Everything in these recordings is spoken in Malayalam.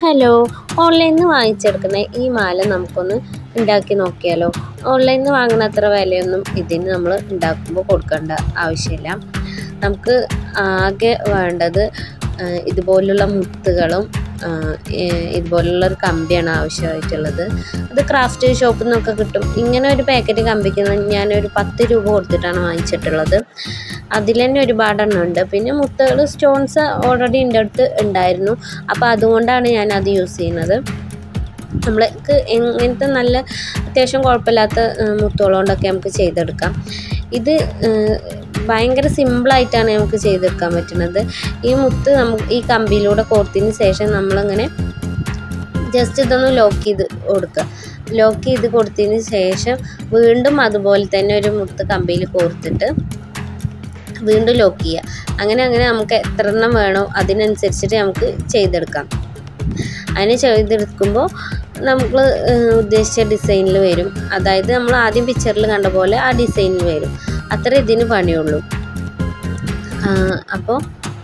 ഹലോ ഓൺലൈനിൽ നിന്ന് വാങ്ങിച്ചെടുക്കുന്ന ഈ മാല നമുക്കൊന്ന് ഉണ്ടാക്കി നോക്കിയാലോ ഓൺലൈനിൽ നിന്ന് വാങ്ങുന്ന അത്ര വിലയൊന്നും ഇതിന് നമ്മൾ ഉണ്ടാക്കുമ്പോൾ കൊടുക്കേണ്ട ആവശ്യമില്ല നമുക്ക് ആകെ വേണ്ടത് ആ, ഇതുപോലുള്ള മുത്തുകളും ആ, ഏ- ഇതുപോലുള്ള ഒരു കമ്പിയാണ് ആവശ്യമായിട്ടുള്ളത് അത് ക്രാഫ്റ്റ് ഷോപ്പിൽ നിന്നൊക്കെ കിട്ടും ഇങ്ങനെ ഒരു പാക്കറ്റ് കമ്പിക്ക് ഞാനൊരു പത്ത് രൂപ കൊടുത്തിട്ടാണ് വാങ്ങിച്ചിട്ടുള്ളത് അതിൽ തന്നെ ഒരുപാട് എണ്ണം ഉണ്ട് പിന്നെ മുത്തുകൾ സ്റ്റോൺസ് ഓൾറെഡി എൻ്റെ അടുത്ത് ഉണ്ടായിരുന്നു അപ്പോൾ അതുകൊണ്ടാണ് ഞാൻ അത് യൂസ് ചെയ്യുന്നത് നമ്മൾക്ക് എങ്ങനത്തെ നല്ല അത്യാവശ്യം കുഴപ്പമില്ലാത്ത മുത്തുകൾ കൊണ്ടൊക്കെ നമുക്ക് ചെയ്തെടുക്കാം ഇത് ഏഹ്, ഭയങ്കര സിമ്പിളായിട്ടാണ് നമുക്ക് ചെയ്തെടുക്കാൻ പറ്റുന്നത് ഈ മുത്ത് നമുക്ക് ഈ കമ്പിയിലൂടെ കോർത്തതിന് ശേഷം നമ്മളിങ്ങനെ ജസ്റ്റ് ഇതൊന്ന് ലോക്ക് ചെയ്ത് കൊടുക്കുക ലോക്ക് ചെയ്ത് കൊടുത്തതിന് ശേഷം വീണ്ടും അതുപോലെ തന്നെ ഒരു മുത്ത് കമ്പിയിൽ കോർത്തിട്ട് വീണ്ടും ലോക്ക് ചെയ്യുക അങ്ങനെ അങ്ങനെ നമുക്ക് എത്ര എണ്ണം വേണോ അതിനനുസരിച്ചിട്ട് നമുക്ക് ചെയ്തെടുക്കാം അതിന് ചെയ്തെടുക്കുമ്പോൾ നമ്മൾ ഉദ്ദേശിച്ച ഡിസൈനിൽ വരും അതായത് നമ്മൾ ആദ്യം പിക്ചറിൽ കണ്ട പോലെ ആ ഡിസൈനിൽ വരും അത്ര ഇതിന് പണിയുള്ളൂ അപ്പോൾ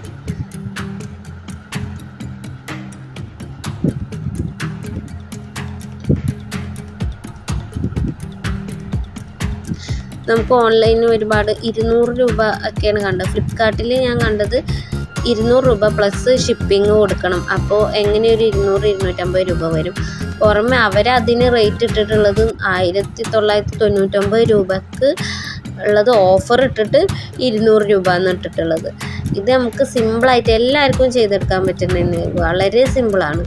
നമുക്ക് ഓൺലൈനിൽ ഒരുപാട് ഇരുന്നൂറ് രൂപ ഒക്കെയാണ് കണ്ടത് ഫ്ലിപ്കാർട്ടിൽ ഞാൻ കണ്ടത് ഇരുന്നൂറ് രൂപ പ്ലസ് ഷിപ്പിംഗ് കൊടുക്കണം അപ്പോൾ എങ്ങനെ ഒരു ഇരുന്നൂറ് ഇരുന്നൂറ്റമ്പത് രൂപ വരും പുറമെ അവരതിന് റേറ്റ് ഇട്ടിട്ടുള്ളത് ആയിരത്തി തൊള്ളായിരത്തി തൊണ്ണൂറ്റൊമ്പത് രൂപക്ക് ഉള്ളത് ഓഫർ ഇട്ടിട്ട് ഇരുന്നൂറ് രൂപ എന്ന് ഇട്ടിട്ടുള്ളത് ഇത് നമുക്ക് സിമ്പിളായിട്ട് എല്ലാവർക്കും ചെയ്തെടുക്കാൻ പറ്റുന്നതിന് വളരെ സിമ്പിളാണ്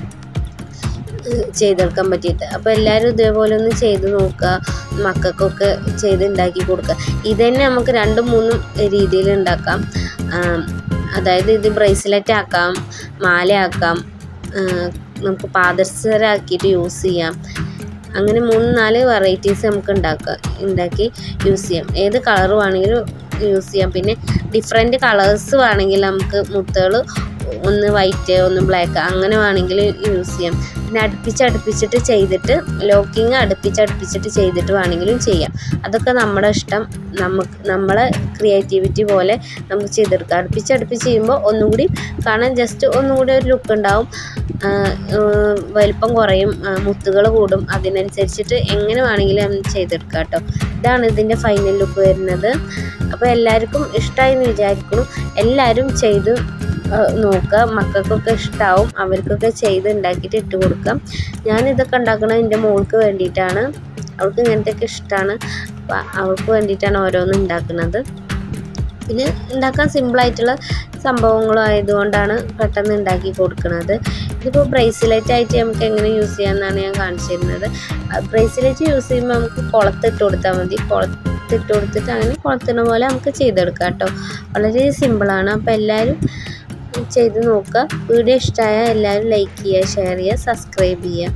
ചെയ്തെടുക്കാൻ പറ്റിയിട്ട് അപ്പോൾ എല്ലാവരും ഇതേപോലെ ഒന്ന് ചെയ്ത് നോക്കുക മക്കൾക്കൊക്കെ ചെയ്ത് ഉണ്ടാക്കി കൊടുക്കുക ഇത് തന്നെ നമുക്ക് രണ്ടും മൂന്നും രീതിയിൽ ഉണ്ടാക്കാം ആം, അതായത് ഇത് ബ്രേസ്ലെറ്റ് ആക്കാം മാലയാക്കാം ആ, നമുക്ക് പാദസരാക്കിയിട്ട് യൂസ് ചെയ്യാം അങ്ങനെ മൂന്ന് നാല് വെറൈറ്റീസ് നമുക്ക് ഉണ്ടാക്കാം ഉണ്ടാക്കി യൂസ് ചെയ്യാം ഏത് കളർ വേണമെങ്കിലും യൂസ് ചെയ്യാം പിന്നെ ഡിഫറെൻറ്റ് കളേഴ്സ് വേണമെങ്കിൽ നമുക്ക് മുത്തുകൾ ഒന്ന് വൈറ്റ് ഒന്ന് ബ്ലാക്ക് അങ്ങനെ വേണമെങ്കിൽ യൂസ് ചെയ്യാം പിന്നെ അടുപ്പിച്ച് അടുപ്പിച്ചിട്ട് ചെയ്തിട്ട് ലോക്കിങ് അടുപ്പിച്ച് അടുപ്പിച്ചിട്ട് ചെയ്തിട്ട് വേണമെങ്കിലും ചെയ്യാം അതൊക്കെ നമ്മുടെ ഇഷ്ടം നമുക്ക് നമ്മളെ ക്രിയേറ്റിവിറ്റി പോലെ നമുക്ക് ചെയ്തെടുക്കാം അടുപ്പിച്ച് അടുപ്പിച്ച് ചെയ്യുമ്പോൾ ഒന്നും കൂടി കാണാൻ ജസ്റ്റ് ഒന്നും കൂടി ഒരു ലുക്ക് ഉണ്ടാവും ആ, ആ, വലിപ്പം കുറയും മുത്തുകൾ കൂടും അതിനനുസരിച്ചിട്ട് എങ്ങനെ വേണമെങ്കിലും നമുക്ക് ചെയ്തെടുക്കാം കേട്ടോ ഇതാണ് ഇതിൻ്റെ ഫൈനൽ ലുക്ക് വരുന്നത് അപ്പോൾ എല്ലാവർക്കും ഇഷ്ടമായി എന്ന് വിചാരിക്കുന്നു എല്ലാവരും ചെയ്ത് ആ, നോക്കുക മക്കൾക്കൊക്കെ ഇഷ്ടമാവും അവർക്കൊക്കെ ചെയ്ത് ഉണ്ടാക്കിയിട്ട് ഇട്ട് കൊടുക്കാം ഞാനിതൊക്കെ ഉണ്ടാക്കുന്നത് എൻ്റെ മോൾക്ക് വേണ്ടിയിട്ടാണ് അവൾക്ക് ഇങ്ങനത്തെയൊക്കെ ഇഷ്ടമാണ് അപ്പോൾ അവൾക്ക് വേണ്ടിയിട്ടാണ് ഓരോന്നും ഉണ്ടാക്കുന്നത് പിന്നെ ഉണ്ടാക്കാൻ സിമ്പിളായിട്ടുള്ള സംഭവങ്ങളും ആയതുകൊണ്ടാണ് പെട്ടെന്ന് ഉണ്ടാക്കി കൊടുക്കുന്നത് ഇതിപ്പോൾ ബ്രേസ്ലെറ്റ് ആയിട്ട് നമുക്ക് എങ്ങനെ യൂസ് ചെയ്യാമെന്നാണ് ഞാൻ കാണിച്ചു തരുന്നത് ബ്രേസ്ലെറ്റ് യൂസ് ചെയ്യുമ്പോൾ നമുക്ക് കുളത്തിട്ട് കൊടുത്താൽ മതി കുളത്തിട്ട് കൊടുത്തിട്ട് അങ്ങനെ കുളത്തിന പോലെ നമുക്ക് ചെയ്തെടുക്കാം കേട്ടോ വളരെ സിമ്പിളാണ് അപ്പോൾ എല്ലാവരും ചെയ്ത് നോക്കുക വീഡിയോ ഇഷ്ടമായാൽ എല്ലാവരും ലൈക്ക് ചെയ്യുക ഷെയർ ചെയ്യുക സബ്സ്ക്രൈബ് ചെയ്യുക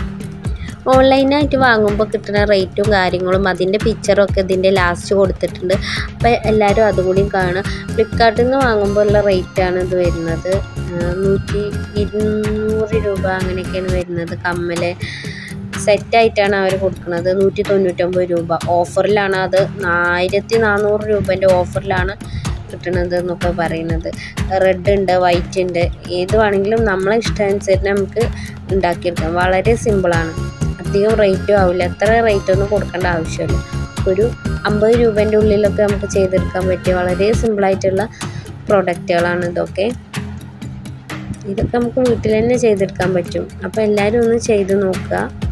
ഓൺലൈനായിട്ട് വാങ്ങുമ്പോൾ കിട്ടുന്ന റേറ്റും കാര്യങ്ങളും അതിൻ്റെ പിക്ചറും ഒക്കെ ഇതിൻ്റെ ലാസ്റ്റ് കൊടുത്തിട്ടുണ്ട് അപ്പോൾ എല്ലാവരും അതും കൂടി കാണുക ഫ്ലിപ്കാർട്ടിൽ നിന്ന് വാങ്ങുമ്പോൾ ഉള്ള റേറ്റാണ് ഇത് വരുന്നത് ആ, നൂറ്റി ഇരുന്നൂറ് രൂപ അങ്ങനെയൊക്കെയാണ് വരുന്നത് കമ്മൽ സെറ്റായിട്ടാണ് അവർ കൊടുക്കുന്നത് നൂറ്റി തൊണ്ണൂറ്റൊമ്പത് രൂപ ഓഫറിലാണ് അത് ആയിരത്തി നാനൂറ് രൂപേൻ്റെ ഓഫറിലാണ് കിട്ടണത് എന്നൊക്കെ പറയുന്നത് റെഡ് ഉണ്ട് വൈറ്റ് ഉണ്ട് ഏത് വേണമെങ്കിലും നമ്മളെ ഇഷ്ടാനുസരിച്ച് നമുക്ക് ഉണ്ടാക്കിയെടുക്കാം വളരെ സിമ്പിളാണ് അധികം റേറ്റും ആവില്ല എത്ര റേറ്റ് ഒന്നും കൊടുക്കേണ്ട ആവശ്യമില്ല ഒരു അമ്പത് രൂപേൻ്റെ ഉള്ളിലൊക്കെ നമുക്ക് ചെയ്തെടുക്കാൻ പറ്റിയ വളരെ സിമ്പിളായിട്ടുള്ള പ്രൊഡക്റ്റുകളാണ് ഇതൊക്കെ ഇതൊക്കെ നമുക്ക് വീട്ടിൽ തന്നെ ചെയ്തെടുക്കാൻ പറ്റും അപ്പോൾ എല്ലാവരും ഒന്ന് ചെയ്ത് നോക്കുക